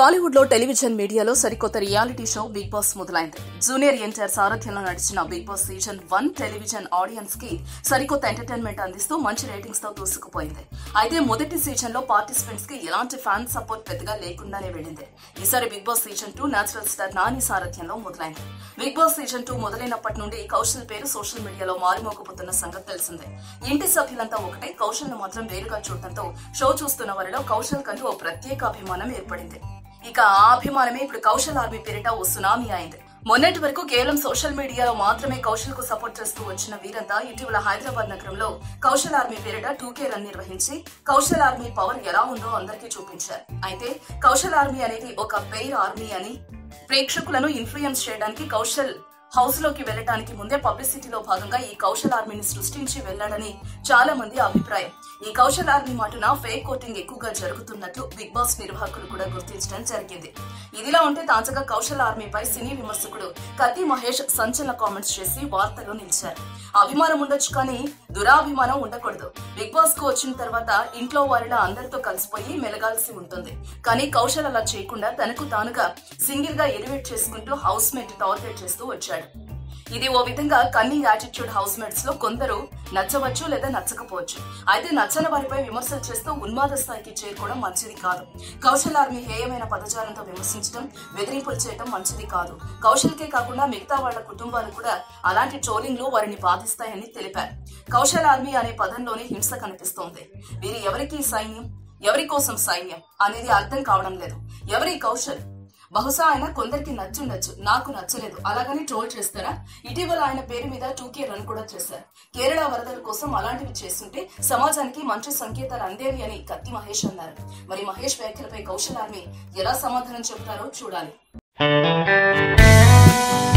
టాలీవుడ్ లో టెలివిజన్ మీడియాలో సరికొత్త రియాలిటీ షో బిగ్ బాస్ మొదలైంది జూనియర్ ఎన్టీఆర్ సారథ్యంలో నడిచిన Bigg Boss season one television audience కి సరికొత్త ఎంటర్టైన్మెంట్ అందిస్తూ మంచి రేటింగ్స్ తో దూసుకుపోయింది అయితే మొదటి సీజన్ లో పార్టిసిపెంట్స్ కి ఎలాంటి ఫ్యాన్ సపోర్ట్ పెద్దగా లేకుండానే వెళ్ళింది ఈసారి Bigg Boss season two natural star Nani సారథ్యంలో మొదలైంది బిగ్ బాస్ సీజన్ టూ మొదలైనప్పటి నుండి కౌశల్ పేరు సోషల్ మీడియాలో మారుమోగిపోతున్న సంగతి తెలిసిందే ఇంటి సభ్యులంతా ఒకటే కౌశల్ ను మాత్రం వేరుగా చూడటంతో షో చూస్తున్న వారిలో కౌశల్ కంటూ ఓ ప్రత్యేక అభిమానం ఏర్పడింది ఇక ఆ అభిమానమే ఇప్పుడు కౌశల్ ఆర్మీ పేరిట ఓ సునామీ అయింది మొన్నటి వరకు కేవలం సోషల్ మీడియాలో మాత్రమే కౌశల్ కు సపోర్ట్ చేస్తూ వచ్చిన వీరంతా ఇటీవల హైదరాబాద్ నగరంలో కౌశల్ ఆర్మీ పేరిట టూకే రన్ నిర్వహించి కౌశల్ ఆర్మీ పవర్ ఎలా ఉందో అందరికీ చూపించారు అయితే కౌశల్ ఆర్మీ అనేది ఒక పెయిర్ ఆర్మీ అని ప్రేక్షకులను ఇన్ఫ్లుయెన్స్ చేయడానికి కౌశల్ హౌస్ లోకి వెళ్ళటానికి ముందే పబ్లిసిటీలో భాగంగా ఈ కౌశల్ ఆర్మీని సృష్టించి వెళ్లాడని చాలా మంది అభిప్రాయం ఈ కౌశల్ ఆర్మీ మాటున ఫేక్ కోటింగ్ ఎక్కువగా జరుగుతున్నట్లు బిగ్ బాస్ నిర్వాహకులు కూడా గుర్తించడం జరిగింది ఇదిలా ఉంటే తాజాగా కౌశల్ ఆర్మీపై సినీ విమర్శకుడు కత్తి మహేష్ సంచలన కామెంట్స్ చేసి వార్తల్లో నిలిచారు అభిమానం ఉండొచ్చు కానీ దురాభిమానం ఉండకూడదు బిగ్ బాస్ కు వచ్చిన తర్వాత ఇంట్లో వారిలా అందరితో కలిసిపోయి మెలగాల్సి ఉంటుంది కానీ కౌశల్ అలా చేయకుండా తనకు తానుగా సింగిల్ గా ఎలివేట్ చేసుకుంటూ హౌస్ మేట్ టార్గెట్ చేస్తూ వచ్చాడు ఇది ఓ విధంగా కన్నింగ్ యాటిట్యూడ్ హౌస్ మేట్స్ లో కొందరు నచ్చవచ్చు లేదా నచ్చకపోవచ్చు అయితే నచ్చని వారిపై విమర్శలు చేస్తూ ఉన్మాద స్థాయికి చేరుకోవడం మంచిది కాదు కౌశల్ ఆర్మీ హేయమైన పదజాలంతో విమర్శించడం బెదిరింపులు చేయడం మంచిది కాదు కౌశల్కే కాకుండా మిగతా వాళ్ళ కుటుంబాలు కూడా అలాంటి ట్రోలింగ్లు వారిని బాధిస్తాయని తెలిపారు కౌశల్ ఆర్మీ అనే పదంలోనే హింస కనిపిస్తోంది వీరి ఎవరికి సైన్యం ఎవరి కోసం సైన్యం అనేది అర్థం కావడం లేదు ఎవరి కౌశల్ బహుశా ఆయన కొందరికి నచ్చుండొచ్చు నాకు నచ్చలేదు అలాగని ట్రోల్ చేస్తారా ఇటీవల ఆయన పేరు మీద టూకే రన్ కూడా చేశారు కేరళ వరదల కోసం అలాంటివి చేస్తుంటే సమాజానికి మంచి సంకేతాలు అందేవి అని కత్తి మహేష్ అన్నారు మరి మహేష్ వ్యాఖ్యలపై కౌశల్ ఆర్మీ ఎలా సమాధానం చెబుతారో చూడాలి